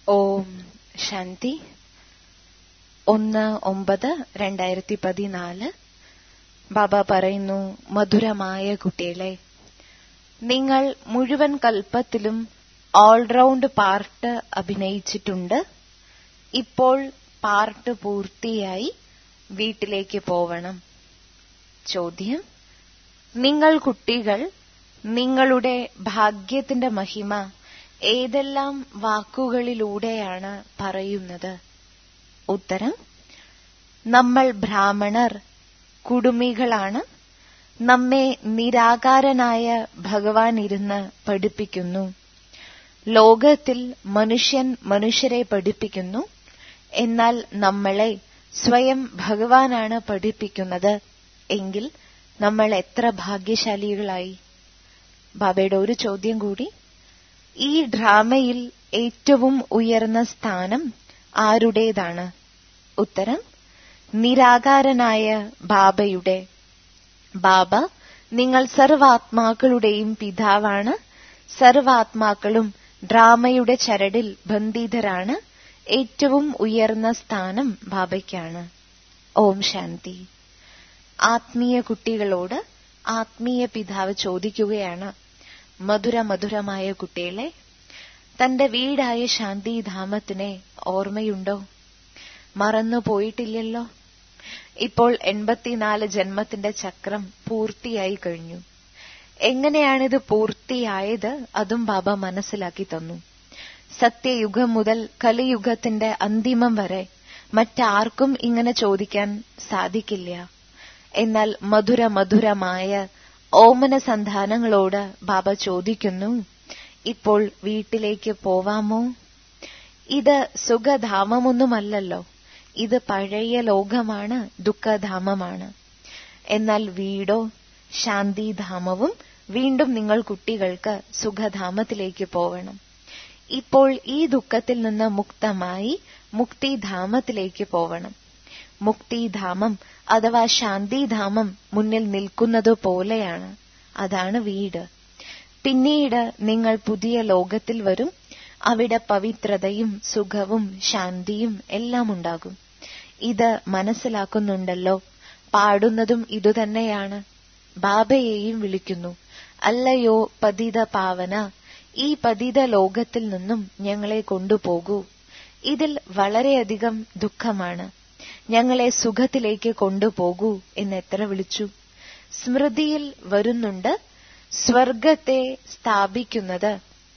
ഓം ശാന്തി ഒന്ന് ഒമ്പത് രണ്ടായിരത്തി പതിനാല് ബാബ പറയുന്നു മധുരമായ കുട്ടികളെ നിങ്ങൾ മുഴുവൻ കൽപ്പത്തിലും ഓൾറൗണ്ട് പാർട്ട് അഭിനയിച്ചിട്ടുണ്ട് ഇപ്പോൾ പാർട്ട് പൂർത്തിയായി വീട്ടിലേക്ക് പോവണം ചോദ്യം നിങ്ങൾ കുട്ടികൾ നിങ്ങളുടെ ഭാഗ്യത്തിന്റെ മഹിമ ഏതെല്ലാം വാക്കുകളിലൂടെയാണ് പറയുന്നത് ഉത്തരം നമ്മൾ ബ്രാഹ്മണർ കുടുമികളാണ് നമ്മെ നിരാകാരനായ ഭഗവാൻ ഇരുന്ന് പഠിപ്പിക്കുന്നു ലോകത്തിൽ മനുഷ്യൻ മനുഷ്യരെ പഠിപ്പിക്കുന്നു എന്നാൽ നമ്മളെ സ്വയം ഭഗവാനാണ് പഠിപ്പിക്കുന്നത് എങ്കിൽ നമ്മൾ എത്ര ഭാഗ്യശാലികളായി ബാബയുടെ ഒരു ചോദ്യം കൂടി ഈ ഡ്രാമയിൽ ഏറ്റവും ഉയർന്ന സ്ഥാനം ആരുടേതാണ് ഉത്തരം നിരാകാരനായ ബാബയുടെ ബാബ നിങ്ങൾ സർവാത്മാക്കളുടെയും പിതാവാണ് സർവാത്മാക്കളും ഡ്രാമയുടെ ചരടിൽ ബന്ധിതരാണ് ഏറ്റവും ഉയർന്ന സ്ഥാനം ബാബയ്ക്കാണ് ഓം ശാന്തി ആത്മീയ കുട്ടികളോട് ആത്മീയ പിതാവ് ചോദിക്കുകയാണ് മധുര മധുരമായ കുട്ടികളെ തന്റെ വീടായ ശാന്തിധാമത്തിനെ ഓർമ്മയുണ്ടോ മറന്നു പോയിട്ടില്ലല്ലോ ഇപ്പോൾ എൺപത്തിനാല് ജന്മത്തിന്റെ ചക്രം പൂർത്തിയായി കഴിഞ്ഞു എങ്ങനെയാണിത് പൂർത്തിയായത് അതും ബാബ മനസ്സിലാക്കി തന്നു സത്യയുഗം മുതൽ കലിയുഗത്തിന്റെ അന്തിമം വരെ മറ്റാർക്കും ഇങ്ങനെ ചോദിക്കാൻ സാധിക്കില്ല എന്നാൽ മധുര മധുരമായ ഓമന സന്താനങ്ങളോട് ബാബ ചോദിക്കുന്നു ഇപ്പോൾ വീട്ടിലേക്ക് പോവാമോ ഇത് സുഖധാമമൊന്നുമല്ലല്ലോ ഇത് പഴയ ലോകമാണ് ദുഃഖധാമമാണ് എന്നാൽ വീടോ ശാന്തിധാമവും വീണ്ടും നിങ്ങൾ കുട്ടികൾക്ക് സുഖധാമത്തിലേക്ക് പോവണം ഇപ്പോൾ ഈ ദുഃഖത്തിൽ നിന്ന് മുക്തമായി മുക്തിധാമത്തിലേക്ക് പോവണം മുക്തിധാമം അഥവാ ശാന്തിധാമം മുന്നിൽ നിൽക്കുന്നത് പോലെയാണ് അതാണ് വീട് പിന്നീട് നിങ്ങൾ പുതിയ ലോകത്തിൽ വരും അവിടെ പവിത്രതയും സുഖവും ശാന്തിയും എല്ലാം ഉണ്ടാകും ഇത് മനസ്സിലാക്കുന്നുണ്ടല്ലോ പാടുന്നതും ഇതുതന്നെയാണ് ബാബയെയും വിളിക്കുന്നു അല്ലയോ പതിത പാവന ഈ പതിത ലോകത്തിൽ നിന്നും ഞങ്ങളെ കൊണ്ടുപോകൂ ഇതിൽ വളരെയധികം ദുഃഖമാണ് ഞങ്ങളെ സുഖത്തിലേക്ക് കൊണ്ടുപോകൂ എന്ന് എത്ര വിളിച്ചു സ്മൃതിയിൽ വരുന്നുണ്ട് സ്വർഗത്തെ സ്ഥാപിക്കുന്നത്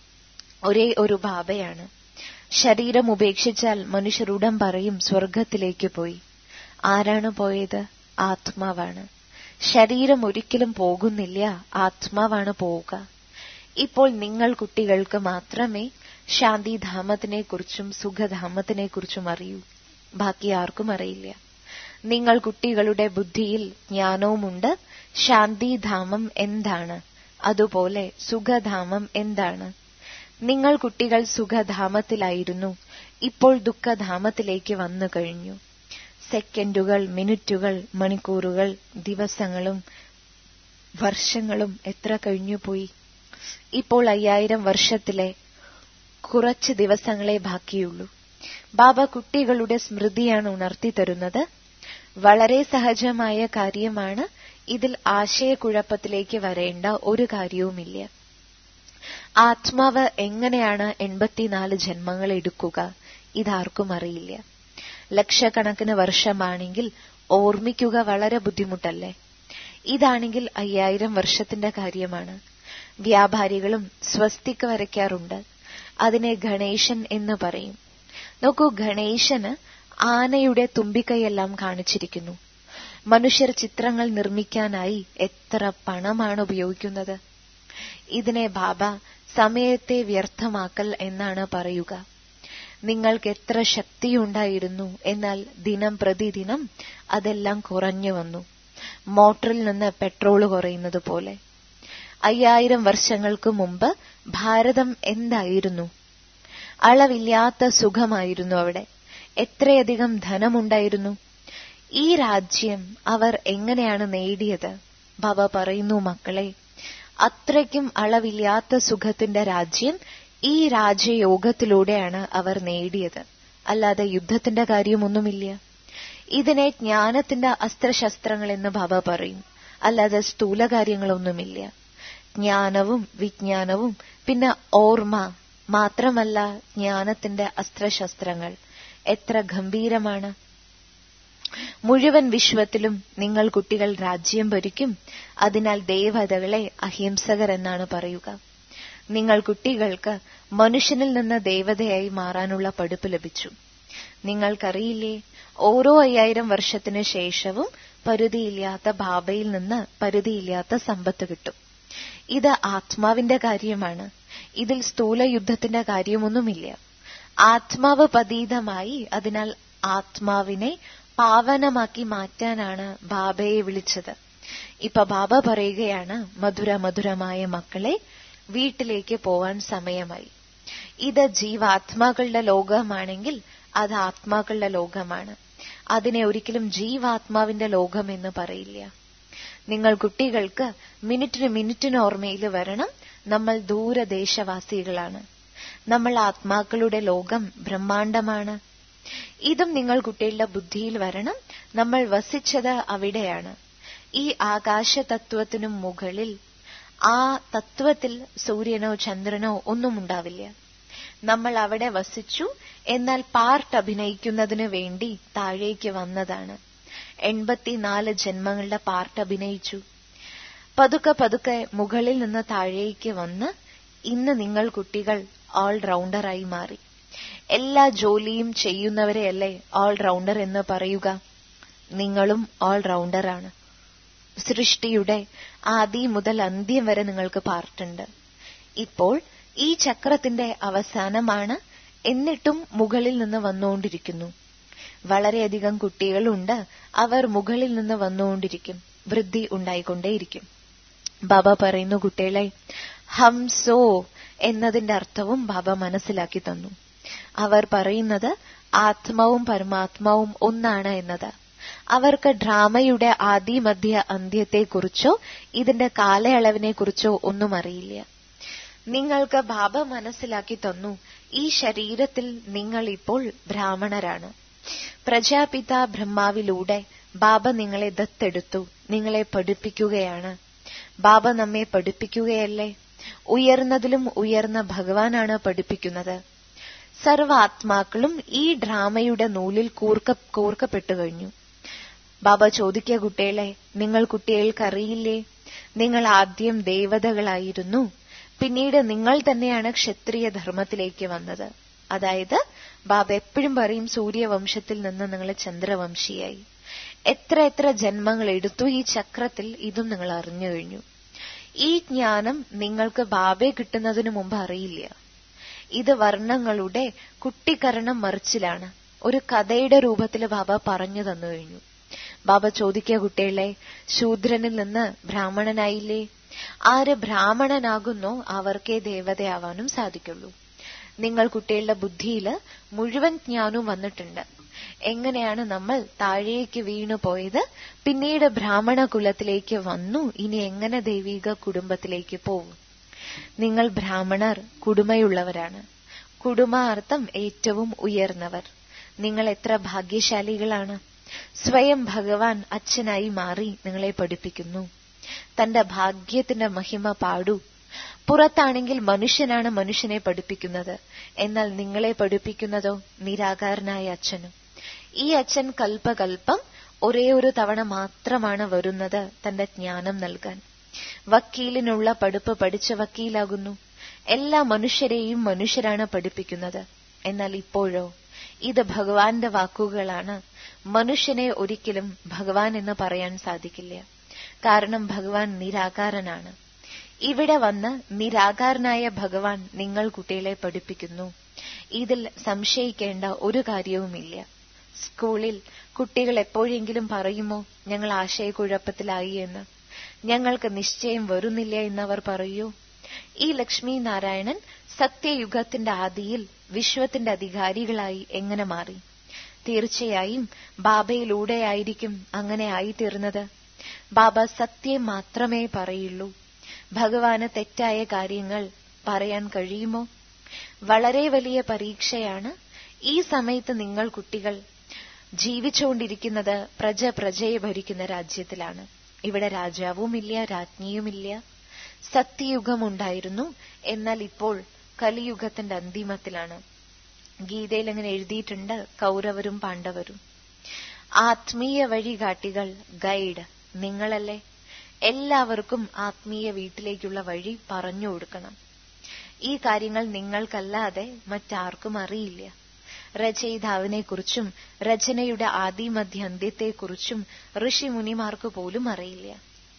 ഒരേ ഒരു ബാബയാണ് ശരീരം ഉപേക്ഷിച്ചാൽ മനുഷ്യരുടം പറയും സ്വർഗത്തിലേക്ക് പോയി ആരാണ് പോയത് ആത്മാവാണ് ശരീരം ഒരിക്കലും പോകുന്നില്ല ആത്മാവാണ് പോവുക ഇപ്പോൾ നിങ്ങൾ കുട്ടികൾക്ക് മാത്രമേ ശാന്തിധാമത്തിനെക്കുറിച്ചും സുഖധാമത്തിനെക്കുറിച്ചും അറിയൂ ബാക്കി ആർക്കും അറിയില്ല നിങ്ങൾ കുട്ടികളുടെ ബുദ്ധിയിൽ ജ്ഞാനവുമുണ്ട് ശാന്തിധാമം എന്താണ് അതുപോലെ സുഖധാമം എന്താണ് നിങ്ങൾ കുട്ടികൾ സുഖധാമത്തിലായിരുന്നു ഇപ്പോൾ ദുഃഖധാമത്തിലേക്ക് വന്നു കഴിഞ്ഞു സെക്കൻഡുകൾ മിനിറ്റുകൾ മണിക്കൂറുകൾ ദിവസങ്ങളും വർഷങ്ങളും എത്ര കഴിഞ്ഞുപോയി ഇപ്പോൾ അയ്യായിരം വർഷത്തിലെ കുറച്ച് ദിവസങ്ങളെ ബാക്കിയുള്ളൂ ബാബ കുട്ടികളുടെ സ്മൃതിയാണ് ഉണർത്തി തരുന്നത് വളരെ സഹജമായ കാര്യമാണ് ഇതിൽ ആശയക്കുഴപ്പത്തിലേക്ക് വരേണ്ട ഒരു കാര്യവുമില്ല ആത്മാവ് എങ്ങനെയാണ് എൺപത്തിനാല് ജന്മങ്ങൾ എടുക്കുക ഇതാർക്കും അറിയില്ല ലക്ഷക്കണക്കിന് വർഷമാണെങ്കിൽ ഓർമ്മിക്കുക വളരെ ബുദ്ധിമുട്ടല്ലേ ഇതാണെങ്കിൽ അയ്യായിരം വർഷത്തിന്റെ കാര്യമാണ് വ്യാപാരികളും സ്വസ്തിക്ക് വരയ്ക്കാറുണ്ട് അതിനെ ഗണേശൻ എന്ന് പറയും നോക്കൂ ഗണേശന് ആനയുടെ തുമ്പിക്കൈയെല്ലാം കാണിച്ചിരിക്കുന്നു മനുഷ്യർ ചിത്രങ്ങൾ നിർമ്മിക്കാനായി എത്ര പണമാണ് ഉപയോഗിക്കുന്നത് ഇതിനെ ബാബ സമയത്തെ വ്യർത്ഥമാക്കൽ എന്നാണ് പറയുക നിങ്ങൾക്ക് എത്ര ശക്തിയുണ്ടായിരുന്നു എന്നാൽ ദിനം പ്രതിദിനം അതെല്ലാം കുറഞ്ഞു വന്നു മോട്ടറിൽ നിന്ന് പെട്രോൾ കുറയുന്നത് പോലെ അയ്യായിരം വർഷങ്ങൾക്ക് മുമ്പ് ഭാരതം എന്തായിരുന്നു അളവില്ലാത്ത സുഖമായിരുന്നു അവിടെ എത്രയധികം ധനമുണ്ടായിരുന്നു ഈ രാജ്യം അവർ എങ്ങനെയാണ് നേടിയത് ബാബ പറയുന്നു മക്കളെ അത്രയ്ക്കും അളവില്ലാത്ത സുഖത്തിന്റെ രാജ്യം ഈ രാജയോഗത്തിലൂടെയാണ് അവർ നേടിയത് അല്ലാതെ യുദ്ധത്തിന്റെ കാര്യമൊന്നുമില്ല ഇതിനെ ജ്ഞാനത്തിന്റെ അസ്ത്രശസ്ത്രങ്ങൾ എന്ന് ബാബ പറയും അല്ലാതെ സ്ഥൂല കാര്യങ്ങളൊന്നുമില്ല ജ്ഞാനവും വിജ്ഞാനവും പിന്നെ ഓർമ്മ മാത്രമല്ല ജ്ഞാനത്തിന്റെ അസ്ത്രശസ്ത്രങ്ങൾ എത്ര ഗംഭീരമാണ് മുഴുവൻ വിശ്വത്തിലും നിങ്ങൾ കുട്ടികൾ രാജ്യം ഭരിക്കും അതിനാൽ ദേവതകളെ അഹിംസകർ എന്നാണ് പറയുക നിങ്ങൾ കുട്ടികൾക്ക് മനുഷ്യനിൽ നിന്ന് ദേവതയായി മാറാനുള്ള പഠിപ്പ് ലഭിച്ചു നിങ്ങൾക്കറിയില്ലേ ഓരോ അയ്യായിരം വർഷത്തിനു ശേഷവും പരുതിയില്ലാത്ത ബാബയിൽ നിന്ന് പരുതിയില്ലാത്ത സമ്പത്ത് കിട്ടും ഇത് ആത്മാവിന്റെ കാര്യമാണ് ഇതിൽ സ്ഥൂല യുദ്ധത്തിന്റെ കാര്യമൊന്നുമില്ല ആത്മാവ് പതീതമായി അതിനാൽ ആത്മാവിനെ പാവനമാക്കി മാറ്റാനാണ് ബാബയെ വിളിച്ചത് ഇപ്പൊ ബാബ പറയുകയാണ് മധുര മധുരമായ മക്കളെ വീട്ടിലേക്ക് പോവാൻ സമയമായി ഇത് ജീവാത്മാക്കളുടെ ലോകമാണെങ്കിൽ അത് ആത്മാക്കളുടെ ലോകമാണ് അതിനെ ഒരിക്കലും ജീവാത്മാവിന്റെ ലോകം എന്ന് പറയില്ല നിങ്ങൾ കുട്ടികൾക്ക് മിനിറ്റിന് മിനിറ്റിന് ഓർമ്മയിൽ വരണം നമ്മൾ ദൂരദേശവാസികളാണ് നമ്മൾ ആത്മാക്കളുടെ ലോകം ബ്രഹ്മാണ്ടമാണ് ഇതും നിങ്ങൾ കുട്ടികളുടെ ബുദ്ധിയിൽ വരണം നമ്മൾ വസിച്ചത് അവിടെയാണ് ഈ ആകാശ തത്വത്തിനും മുകളിൽ ആ തത്വത്തിൽ സൂര്യനോ ചന്ദ്രനോ ഒന്നും ഉണ്ടാവില്ല നമ്മൾ അവിടെ വസിച്ചു എന്നാൽ പാർട്ട് അഭിനയിക്കുന്നതിന് വേണ്ടി താഴേക്ക് വന്നതാണ് എൺപത്തിനാല് ജന്മങ്ങളുടെ പാർട്ട് അഭിനയിച്ചു പതുക്കെ പതുക്കെ മുകളിൽ നിന്ന് താഴേക്ക് വന്ന് ഇന്ന് നിങ്ങൾ കുട്ടികൾ ഓൾറൗണ്ടറായി മാറി എല്ലാ ജോലിയും ചെയ്യുന്നവരെയല്ലേ ഓൾറൗണ്ടർ എന്ന് പറയുക നിങ്ങളും ഓൾറൗണ്ടറാണ് സൃഷ്ടിയുടെ ആദി മുതൽ അന്ത്യം വരെ നിങ്ങൾക്ക് പാർട്ടുണ്ട് ഇപ്പോൾ ഈ ചക്രത്തിന്റെ അവസാനമാണ് എന്നിട്ടും മുകളിൽ നിന്ന് വന്നുകൊണ്ടിരിക്കുന്നു വളരെയധികം കുട്ടികളുണ്ട് അവർ മുകളിൽ നിന്ന് വന്നുകൊണ്ടിരിക്കും വൃദ്ധി ഉണ്ടായിക്കൊണ്ടേയിരിക്കും ബാബ പറയുന്നു കുട്ടികളെ ഹംസോ എന്നതിന്റെ അർത്ഥവും ബാബ മനസ്സിലാക്കി തന്നു അവർ പറയുന്നത് ആത്മാവും പരമാത്മാവും ഒന്നാണ് എന്നത് അവർക്ക് ഡ്രാമയുടെ ആദി മധ്യ അന്ത്യത്തെക്കുറിച്ചോ ഇതിന്റെ കാലയളവിനെക്കുറിച്ചോ ഒന്നും അറിയില്ല നിങ്ങൾക്ക് ബാബ മനസ്സിലാക്കി തന്നു ഈ ശരീരത്തിൽ നിങ്ങൾ ഇപ്പോൾ ബ്രാഹ്മണരാണ് പ്രജാപിത ബ്രഹ്മാവിലൂടെ ബാബ നിങ്ങളെ ദത്തെടുത്തു നിങ്ങളെ പഠിപ്പിക്കുകയാണ് ബാബ നമ്മെ പഠിപ്പിക്കുകയല്ലേ ഉയർന്നതിലും ഉയർന്ന ഭഗവാനാണ് പഠിപ്പിക്കുന്നത് സർവ ആത്മാക്കളും ഈ ഡ്രാമയുടെ നൂലിൽ കൂർക്ക കൂർക്കപ്പെട്ടു കഴിഞ്ഞു ബാബ ചോദിക്കുക കുട്ടികളെ നിങ്ങൾ കുട്ടികൾക്കറിയില്ലേ നിങ്ങൾ ആദ്യം ദേവതകളായിരുന്നു പിന്നീട് നിങ്ങൾ തന്നെയാണ് ക്ഷത്രിയ ധർമ്മത്തിലേക്ക് വന്നത് അതായത് ബാബ എപ്പോഴും പറയും സൂര്യവംശത്തിൽ നിന്ന് നിങ്ങൾ ചന്ദ്രവംശിയായി എത്ര എത്ര ജന്മങ്ങൾ എടുത്തു ഈ ചക്രത്തിൽ ഇതും നിങ്ങൾ അറിഞ്ഞു കഴിഞ്ഞു ഈ ജ്ഞാനം നിങ്ങൾക്ക് ബാബയെ കിട്ടുന്നതിന് മുമ്പ് അറിയില്ല ഇത് വർണ്ണങ്ങളുടെ കുട്ടിക്കരണം മറിച്ചിലാണ് ഒരു കഥയുടെ രൂപത്തിൽ ബാബ പറഞ്ഞു തന്നു കഴിഞ്ഞു ബാബ ചോദിക്കുക കുട്ടികളെ ശൂദ്രനിൽ നിന്ന് ബ്രാഹ്മണനായില്ലേ ആര് ബ്രാഹ്മണനാകുന്നോ അവർക്കേ ദേവതയാവാനും സാധിക്കുള്ളൂ നിങ്ങൾ കുട്ടികളുടെ ബുദ്ധിയിൽ മുഴുവൻ ജ്ഞാനവും വന്നിട്ടുണ്ട് എങ്ങനെയാണ് നമ്മൾ താഴേക്ക് വീണു പോയത് പിന്നീട് ബ്രാഹ്മണ കുലത്തിലേക്ക് വന്നു ഇനി എങ്ങനെ ദൈവിക കുടുംബത്തിലേക്ക് പോകും നിങ്ങൾ ബ്രാഹ്മണർ കുടുമയുള്ളവരാണ് കുടുംബ അർത്ഥം ഏറ്റവും ഉയർന്നവർ നിങ്ങൾ എത്ര ഭാഗ്യശാലികളാണ് സ്വയം ഭഗവാൻ അച്ഛനായി മാറി നിങ്ങളെ പഠിപ്പിക്കുന്നു തന്റെ ഭാഗ്യത്തിന്റെ മഹിമ പാടൂ പുറത്താണെങ്കിൽ മനുഷ്യനാണ് മനുഷ്യനെ പഠിപ്പിക്കുന്നത് എന്നാൽ നിങ്ങളെ പഠിപ്പിക്കുന്നതോ നിരാകാരനായ അച്ഛനും ഈ അച്ഛൻ കൽപ്പകൽപ്പം ഒരേ ഒരു തവണ മാത്രമാണ് വരുന്നത് തന്റെ ജ്ഞാനം നൽകാൻ വക്കീലിനുള്ള പഠിപ്പ് പഠിച്ച വക്കീലാകുന്നു എല്ലാ മനുഷ്യരെയും മനുഷ്യരാണ് പഠിപ്പിക്കുന്നത് എന്നാൽ ഇപ്പോഴോ ഇത് ഭഗവാന്റെ വാക്കുകളാണ് മനുഷ്യനെ ഒരിക്കലും ഭഗവാൻ എന്ന് പറയാൻ സാധിക്കില്ല കാരണം ഭഗവാൻ നിരാകാരനാണ് ഇവിടെ വന്ന് നിരാകാരനായ ഭഗവാൻ നിങ്ങൾ കുട്ടികളെ പഠിപ്പിക്കുന്നു ഇതിൽ സംശയിക്കേണ്ട ഒരു കാര്യവുമില്ല സ്കൂളിൽ കുട്ടികൾ എപ്പോഴെങ്കിലും പറയുമോ ഞങ്ങൾ ആശയക്കുഴപ്പത്തിലായി എന്ന് ഞങ്ങൾക്ക് നിശ്ചയം വരുന്നില്ല എന്നവർ പറയൂ ഈ ലക്ഷ്മി നാരായണൻ സത്യയുഗത്തിന്റെ ആദിയിൽ വിശ്വത്തിന്റെ അധികാരികളായി എങ്ങനെ മാറി തീർച്ചയായും ബാബയിലൂടെയായിരിക്കും അങ്ങനെ ആയിത്തീർന്നത് ബാബ സത്യം മാത്രമേ പറയുള്ളൂ ഭഗവാന് തെറ്റായ കാര്യങ്ങൾ പറയാൻ കഴിയുമോ വളരെ വലിയ പരീക്ഷയാണ് ഈ സമയത്ത് നിങ്ങൾ കുട്ടികൾ ജീവിച്ചുകൊണ്ടിരിക്കുന്നത് പ്രജ പ്രജയെ ഭരിക്കുന്ന രാജ്യത്തിലാണ് ഇവിടെ രാജാവുമില്ല രാജ്ഞിയുമില്ല സത്യയുഗമുണ്ടായിരുന്നു എന്നാൽ ഇപ്പോൾ കലിയുഗത്തിന്റെ അന്തിമത്തിലാണ് ഗീതയിൽ അങ്ങനെ എഴുതിയിട്ടുണ്ട് കൗരവരും പാണ്ഡവരും ആത്മീയ വഴികാട്ടികൾ ഗൈഡ് നിങ്ങളല്ലേ എല്ലാവർക്കും ആത്മീയ വീട്ടിലേക്കുള്ള വഴി പറഞ്ഞു കൊടുക്കണം ഈ കാര്യങ്ങൾ നിങ്ങൾക്കല്ലാതെ മറ്റാർക്കും അറിയില്ല രചയിതാവിനെക്കുറിച്ചും രചനയുടെ ആദിമധ്യ അന്ത്യത്തെക്കുറിച്ചും ഋഷിമുനിമാർക്ക് പോലും അറിയില്ല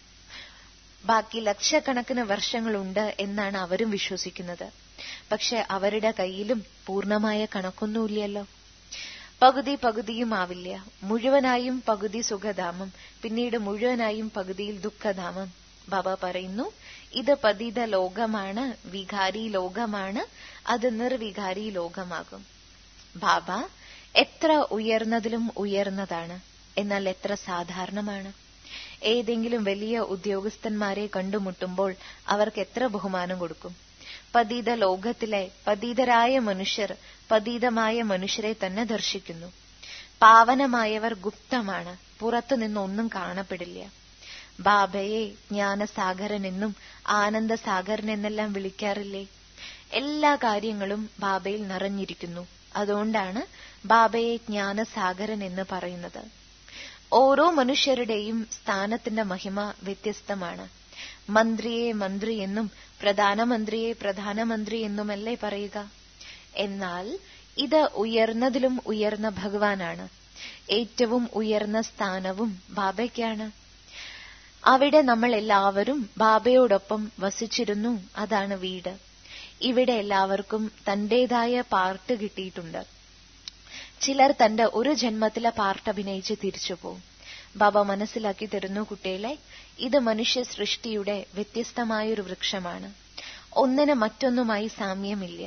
ബാക്കി ലക്ഷക്കണക്കിന് വർഷങ്ങളുണ്ട് എന്നാണ് അവരും വിശ്വസിക്കുന്നത് പക്ഷെ അവരുടെ കയ്യിലും പൂർണ്ണമായ കണക്കൊന്നുമില്ലല്ലോ പകുതി പകുതിയും ആവില്ല മുഴുവനായും പകുതി സുഖധാമം പിന്നീട് മുഴുവനായും പകുതിയിൽ ദുഃഖധാമം ബാബ പറയുന്നു ഇത് പതിത ലോകമാണ് വികാരി ലോകമാണ് അത് നിർവികാരി ലോകമാകും ബാബ എത്ര ഉയർന്നതിലും ഉയർന്നതാണ് എന്നാൽ എത്ര സാധാരണമാണ് ഏതെങ്കിലും വലിയ ഉദ്യോഗസ്ഥന്മാരെ കണ്ടുമുട്ടുമ്പോൾ അവർക്ക് എത്ര ബഹുമാനം കൊടുക്കും പതീത ലോകത്തിലെ പതീതരായ മനുഷ്യർ പതീതമായ മനുഷ്യരെ തന്നെ ദർശിക്കുന്നു പാവനമായവർ ഗുപ്തമാണ് പുറത്തു നിന്നൊന്നും കാണപ്പെടില്ല ബാബയെ ജ്ഞാനസാഗരനെന്നും ആനന്ദസാഗരനെന്നെല്ലാം വിളിക്കാറില്ലേ എല്ലാ കാര്യങ്ങളും ബാബയിൽ നിറഞ്ഞിരിക്കുന്നു അതുകൊണ്ടാണ് ബാബയെ ജ്ഞാനസാഗരൻ എന്ന് പറയുന്നത് ഓരോ മനുഷ്യരുടെയും സ്ഥാനത്തിന്റെ മഹിമ വ്യത്യസ്തമാണ് മന്ത്രിയെ മന്ത്രി എന്നും പ്രധാനമന്ത്രിയെ പ്രധാനമന്ത്രി എന്നുമല്ലേ പറയുക എന്നാൽ ഇത് ഉയർന്നതിലും ഉയർന്ന ഭഗവാനാണ് ഏറ്റവും ഉയർന്ന സ്ഥാനവും ബാബയ്ക്കാണ് അവിടെ നമ്മൾ എല്ലാവരും ബാബയോടൊപ്പം വസിച്ചിരുന്നു അതാണ് വീട് ഇവിടെ എല്ലാവർക്കും തന്റേതായ പാർട്ട് കിട്ടിയിട്ടുണ്ട് ചിലർ തന്റെ ഒരു ജന്മത്തിലെ പാർട്ട് അഭിനയിച്ച് തിരിച്ചു പോകും ബാബ മനസ്സിലാക്കി തരുന്നു കുട്ടികളെ ഇത് മനുഷ്യ സൃഷ്ടിയുടെ വ്യത്യസ്തമായൊരു വൃക്ഷമാണ് ഒന്നിന് മറ്റൊന്നുമായി സാമ്യമില്ല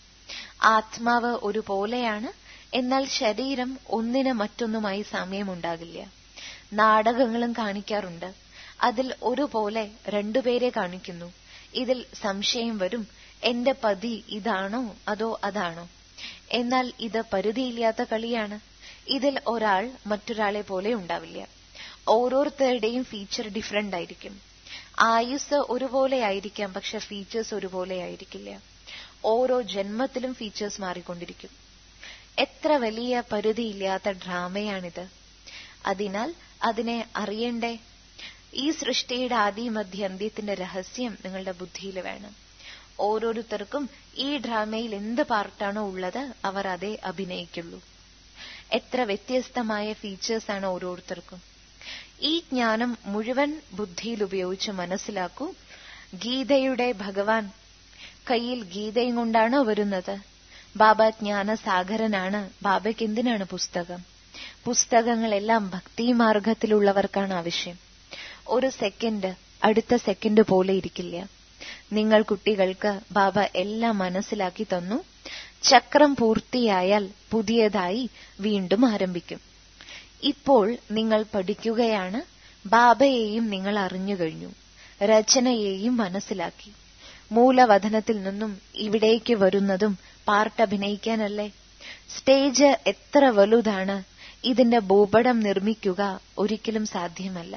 ആത്മാവ് ഒരുപോലെയാണ് എന്നാൽ ശരീരം ഒന്നിന് മറ്റൊന്നുമായി സാമ്യമുണ്ടാകില്ല നാടകങ്ങളും കാണിക്കാറുണ്ട് അതിൽ ഒരുപോലെ രണ്ടുപേരെ കാണിക്കുന്നു ഇതിൽ സംശയം വരും എന്റെ പതി ഇതാണോ അതോ അതാണോ എന്നാൽ ഇത് പരിധിയില്ലാത്ത കളിയാണ് ഇതിൽ ഒരാൾ മറ്റൊരാളെ പോലെ ഉണ്ടാവില്ല ഓരോരുത്തരുടെയും ഫീച്ചർ ഡിഫറെന്റ് ആയിരിക്കും ആയുസ് ഒരുപോലെ ആയിരിക്കാം പക്ഷെ ഫീച്ചേഴ്സ് ഒരുപോലെ ആയിരിക്കില്ല ഓരോ ജന്മത്തിലും ഫീച്ചേഴ്സ് മാറിക്കൊണ്ടിരിക്കും എത്ര വലിയ പരിധിയില്ലാത്ത ഡ്രാമയാണിത് അതിനാൽ അതിനെ അറിയണ്ടേ ഈ സൃഷ്ടിയുടെ ആദി മധ്യ അന്ത്യത്തിന്റെ രഹസ്യം നിങ്ങളുടെ ബുദ്ധിയിൽ വേണം ഓരോരുത്തർക്കും ഈ ഡ്രാമയിൽ എന്ത് പാർട്ടാണോ ഉള്ളത് അവർ അതേ അഭിനയിക്കുള്ളൂ എത്ര വ്യത്യസ്തമായ ഫീച്ചേഴ്സാണ് ഓരോരുത്തർക്കും ഈ ജ്ഞാനം മുഴുവൻ ബുദ്ധിയിൽ ഉപയോഗിച്ച് മനസ്സിലാക്കൂ ഗീതയുടെ ഭഗവാൻ കയ്യിൽ ഗീതയും കൊണ്ടാണ് വരുന്നത് ബാബ ജ്ഞാനസാഗരനാണ് ബാബയ്ക്ക് എന്തിനാണ് പുസ്തകം പുസ്തകങ്ങളെല്ലാം ഭക്തിമാർഗത്തിലുള്ളവർക്കാണ് ആവശ്യം ഒരു സെക്കൻഡ് അടുത്ത സെക്കൻഡ് പോലെ ഇരിക്കില്ല നിങ്ങൾ കുട്ടികൾക്ക് ബാബ എല്ലാം മനസ്സിലാക്കി തന്നു ചക്രം പൂർത്തിയായാൽ പുതിയതായി വീണ്ടും ആരംഭിക്കും ഇപ്പോൾ നിങ്ങൾ പഠിക്കുകയാണ് ബാബയെയും നിങ്ങൾ അറിഞ്ഞു കഴിഞ്ഞു രചനയെയും മനസ്സിലാക്കി മൂലവധനത്തിൽ നിന്നും ഇവിടേക്ക് വരുന്നതും പാർട്ട് അഭിനയിക്കാനല്ലേ സ്റ്റേജ് എത്ര വലുതാണ് ഇതിന്റെ ഭൂപടം നിർമ്മിക്കുക ഒരിക്കലും സാധ്യമല്ല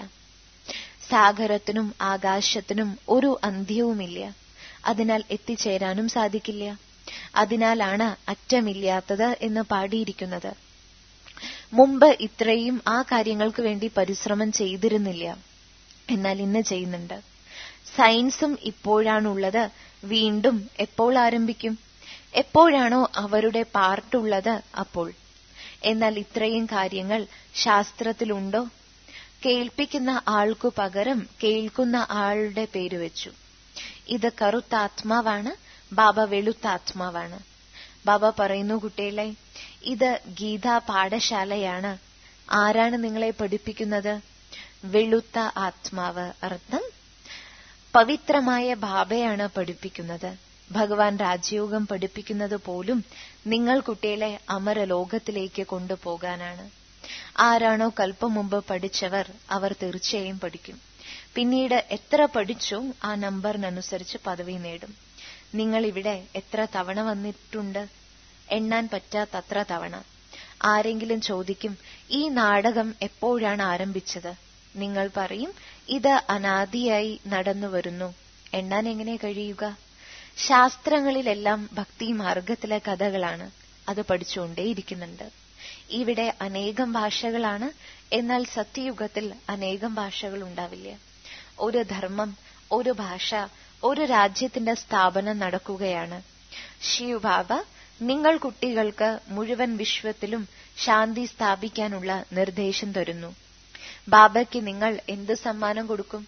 സാഗരത്തിനും ആകാശത്തിനും ഒരു അന്ത്യവുമില്ല അതിനാൽ എത്തിച്ചേരാനും സാധിക്കില്ല അതിനാലാണ് അറ്റമില്ലാത്തത് എന്ന് പാടിയിരിക്കുന്നത് മുമ്പ് ഇത്രയും ആ കാര്യങ്ങൾക്ക് വേണ്ടി പരിശ്രമം ചെയ്തിരുന്നില്ല എന്നാൽ ഇന്ന് ചെയ്യുന്നുണ്ട് സയൻസും ഇപ്പോഴാണുള്ളത് വീണ്ടും എപ്പോൾ ആരംഭിക്കും എപ്പോഴാണോ അവരുടെ പാർട്ടുള്ളത് അപ്പോൾ എന്നാൽ ഇത്രയും കാര്യങ്ങൾ ശാസ്ത്രത്തിലുണ്ടോ കേൾപ്പിക്കുന്ന ആൾക്കു പകരം കേൾക്കുന്ന ആളുടെ പേര് വെച്ചു ഇത് കറുത്ത ആത്മാവാണ് ബാബ വെളുത്ത ആത്മാവാണ് ബാബ പറയുന്നു കുട്ടികളെ ഇത് ഗീതാ പാഠശാലയാണ് ആരാണ് നിങ്ങളെ പഠിപ്പിക്കുന്നത് വെളുത്ത ആത്മാവ് അർത്ഥം പവിത്രമായ ബാബയാണ് പഠിപ്പിക്കുന്നത് ഭഗവാൻ രാജയോഗം പഠിപ്പിക്കുന്നത് പോലും നിങ്ങൾ കുട്ടികളെ അമരലോകത്തിലേക്ക് കൊണ്ടുപോകാനാണ് ആരാണോ കൽപ്പം മുമ്പ് പഠിച്ചവർ അവർ തീർച്ചയായും പഠിക്കും പിന്നീട് എത്ര പഠിച്ചോ ആ നമ്പറിനനുസരിച്ച് പദവി നേടും നിങ്ങൾ ഇവിടെ എത്ര തവണ വന്നിട്ടുണ്ട് എണ്ണാൻ പറ്റാത്തത്ര തവണ ആരെങ്കിലും ചോദിക്കും ഈ നാടകം എപ്പോഴാണ് ആരംഭിച്ചത് നിങ്ങൾ പറയും ഇത് അനാദിയായി നടന്നു വരുന്നു എണ്ണാൻ എങ്ങനെ കഴിയുക ശാസ്ത്രങ്ങളിലെല്ലാം ഭക്തി മാർഗത്തിലെ കഥകളാണ് അത് പഠിച്ചുകൊണ്ടേയിരിക്കുന്നുണ്ട് ഇവിടെ അനേകം ഭാഷകളാണ് എന്നാൽ സത്യയുഗത്തിൽ അനേകം ഭാഷകൾ ഉണ്ടാവില്ല ഒരു ധർമ്മം ഒരു ഭാഷ ഒരു രാജ്യത്തിന്റെ സ്ഥാപനം നടക്കുകയാണ് ശിവബാബ നിങ്ങൾ കുട്ടികൾക്ക് മുഴുവൻ വിശ്വത്തിലും ശാന്തി സ്ഥാപിക്കാനുള്ള നിർദ്ദേശം തരുന്നു ബാബയ്ക്ക് നിങ്ങൾ എന്ത് സമ്മാനം കൊടുക്കും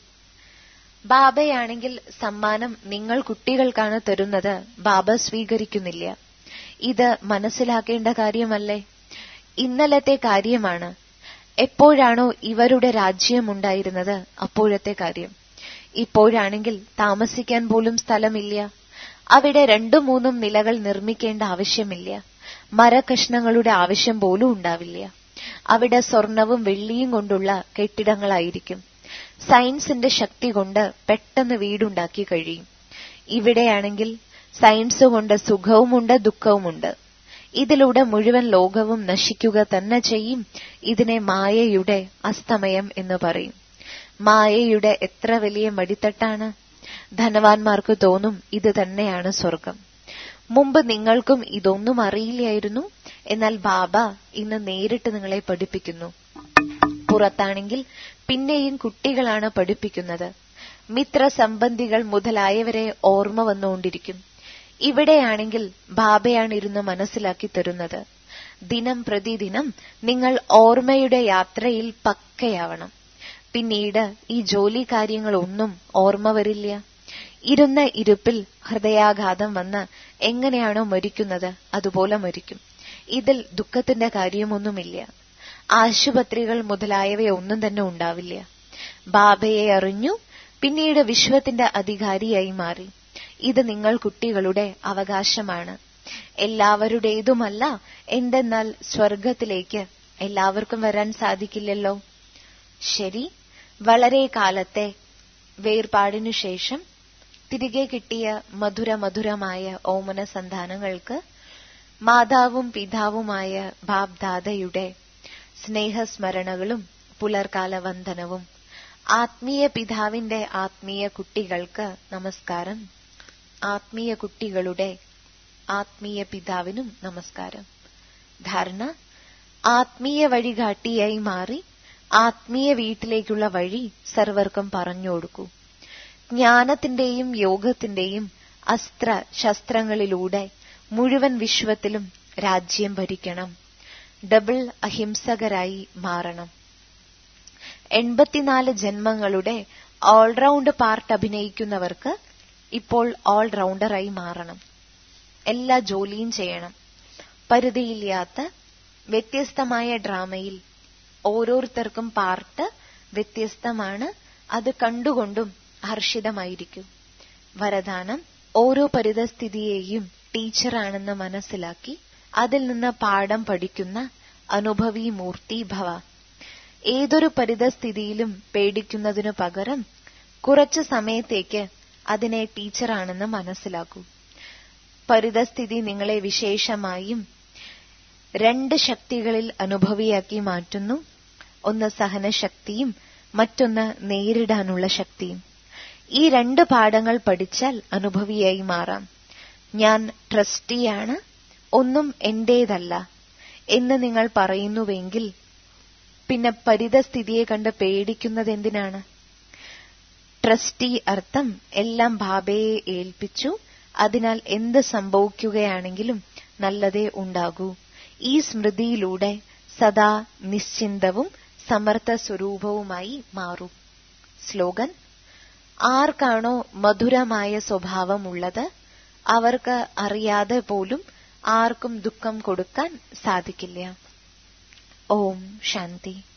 ബാബയാണെങ്കിൽ സമ്മാനം നിങ്ങൾ കുട്ടികൾക്കാണ് തരുന്നത് ബാബ സ്വീകരിക്കുന്നില്ല ഇത് മനസ്സിലാക്കേണ്ട കാര്യമല്ലേ ഇന്നലത്തെ കാര്യമാണ് എപ്പോഴാണോ ഇവരുടെ രാജ്യമുണ്ടായിരുന്നത് അപ്പോഴത്തെ കാര്യം ഇപ്പോഴാണെങ്കിൽ താമസിക്കാൻ പോലും സ്ഥലമില്ല അവിടെ രണ്ടു മൂന്നും നിലകൾ നിർമ്മിക്കേണ്ട ആവശ്യമില്ല മരകഷ്ണങ്ങളുടെ ആവശ്യം പോലും ഉണ്ടാവില്ല അവിടെ സ്വർണവും വെള്ളിയും കൊണ്ടുള്ള കെട്ടിടങ്ങളായിരിക്കും സയൻസിന്റെ ശക്തി കൊണ്ട് പെട്ടെന്ന് വീടുണ്ടാക്കി കഴിയും ഇവിടെയാണെങ്കിൽ സയൻസ് കൊണ്ട് സുഖവുമുണ്ട് ദുഃഖവുമുണ്ട് ഇതിലൂടെ മുഴുവൻ ലോകവും നശിക്കുക തന്നെ ചെയ്യും ഇതിനെ മായയുടെ അസ്തമയം എന്ന് പറയും മായയുടെ എത്ര വലിയ മടിത്തട്ടാണ് ധനവാന്മാർക്ക് തോന്നും ഇത് തന്നെയാണ് സ്വർഗം മുമ്പ് നിങ്ങൾക്കും ഇതൊന്നും അറിയില്ലായിരുന്നു എന്നാൽ ബാബ ഇന്ന് നേരിട്ട് നിങ്ങളെ പഠിപ്പിക്കുന്നു പുറത്താണെങ്കിൽ പിന്നെയും കുട്ടികളാണ് പഠിപ്പിക്കുന്നത് മിത്രസംബന്ധികൾ മുതലായവരെ ഓർമ്മ വന്നുകൊണ്ടിരിക്കും ഇവിടെയാണെങ്കിൽ ബാബയാണ് ഇരുന്ന് മനസ്സിലാക്കി തരുന്നത് ദിനം പ്രതിദിനം നിങ്ങൾ ഓർമ്മയുടെ യാത്രയിൽ പക്കയാവണം പിന്നീട് ഈ ജോലി കാര്യങ്ങളൊന്നും ഓർമ്മ വരില്ല ഇരുന്ന ഇരുപ്പിൽ ഹൃദയാഘാതം വന്ന് എങ്ങനെയാണോ മരിക്കുന്നത് അതുപോലെ മരിക്കും ഇതിൽ ദുഃഖത്തിന്റെ കാര്യമൊന്നുമില്ല ആശുപത്രികൾ മുതലായവയൊന്നും തന്നെ ഉണ്ടാവില്ല ബാബയെ അറിഞ്ഞു പിന്നീട് വിശ്വത്തിന്റെ അധികാരിയായി മാറി ഇത് നിങ്ങൾ കുട്ടികളുടെ അവകാശമാണ് എല്ലാവരുടേതുമല്ല എന്തെന്നാൽ സ്വർഗത്തിലേക്ക് എല്ലാവർക്കും വരാൻ സാധിക്കില്ലല്ലോ ശരി വളരെ കാലത്തെ വേർപാടിനു ശേഷം തിരികെ കിട്ടിയ മധുര മധുരമായ ഓമന സന്താനങ്ങൾക്ക് മാതാവും പിതാവുമായ ബാബ്ദാദയുടെ സ്നേഹസ്മരണകളും പുലർകാല വന്ദനവും ആത്മീയ പിതാവിന്റെ ആത്മീയ കുട്ടികൾക്ക് നമസ്കാരം ആത്മീയ കുട്ടികളുടെ ആത്മീയ പിതാവിനും നമസ്കാരം ധാരണ ആത്മീയ വഴികാട്ടിയായി മാറി ആത്മീയ വീട്ടിലേക്കുള്ള വഴി സർവർക്കും പറഞ്ഞു കൊടുക്കൂ ജ്ഞാനത്തിന്റെയും യോഗത്തിന്റെയും അസ്ത്ര ശസ്ത്രങ്ങളിലൂടെ മുഴുവൻ വിശ്വത്തിലും രാജ്യം ഭരിക്കണം ഡബിൾ അഹിംസകരായി മാറണം എൺപത്തിനാല് ജന്മങ്ങളുടെ ഓൾറൗണ്ട് പാർട്ട് അഭിനയിക്കുന്നവർക്ക് ഇപ്പോൾ ഓൾറൗണ്ടറായി മാറണം എല്ലാ ജോലിയും ചെയ്യണം പരിധിയില്ലാത്ത വ്യത്യസ്തമായ ഡ്രാമയിൽ ഓരോരുത്തർക്കും പാർട്ട് വ്യത്യസ്തമാണ് അത് കണ്ടുകൊണ്ടും ഹർഷിതമായിരിക്കും വരദാനം ഓരോ പരിതസ്ഥിതിയെയും ടീച്ചറാണെന്ന് മനസ്സിലാക്കി അതിൽ നിന്ന് പാഠം പഠിക്കുന്ന അനുഭവി മൂർത്തി ഭവ ഏതൊരു പരിതസ്ഥിതിയിലും പേടിക്കുന്നതിനു പകരം കുറച്ചു സമയത്തേക്ക് അതിനെ ടീച്ചറാണെന്ന് മനസ്സിലാക്കൂ പരിതസ്ഥിതി നിങ്ങളെ വിശേഷമായും രണ്ട് ശക്തികളിൽ അനുഭവിയാക്കി മാറ്റുന്നു ഒന്ന് സഹനശക്തിയും മറ്റൊന്ന് നേരിടാനുള്ള ശക്തിയും ഈ രണ്ട് പാഠങ്ങൾ പഠിച്ചാൽ അനുഭവിയായി മാറാം ഞാൻ ട്രസ്റ്റിയാണ് ഒന്നും എന്റേതല്ല എന്ന് നിങ്ങൾ പറയുന്നുവെങ്കിൽ പിന്നെ പരിതസ്ഥിതിയെ കണ്ട് പേടിക്കുന്നത് എന്തിനാണ് ട്രസ്റ്റി അർത്ഥം എല്ലാം ബാബയെ ഏൽപ്പിച്ചു അതിനാൽ എന്ത് സംഭവിക്കുകയാണെങ്കിലും നല്ലതേ ഉണ്ടാകൂ ഈ സ്മൃതിയിലൂടെ സദാ നിശ്ചിന്തവും സമർത്ഥ സ്വരൂപവുമായി മാറൂ സ്ലോഗൻ ആർക്കാണോ മധുരമായ സ്വഭാവമുള്ളത് അവർക്ക് അറിയാതെ പോലും ആർക്കും ദുഃഖം കൊടുക്കാൻ സാധിക്കില്ല ഓം ശാന്തി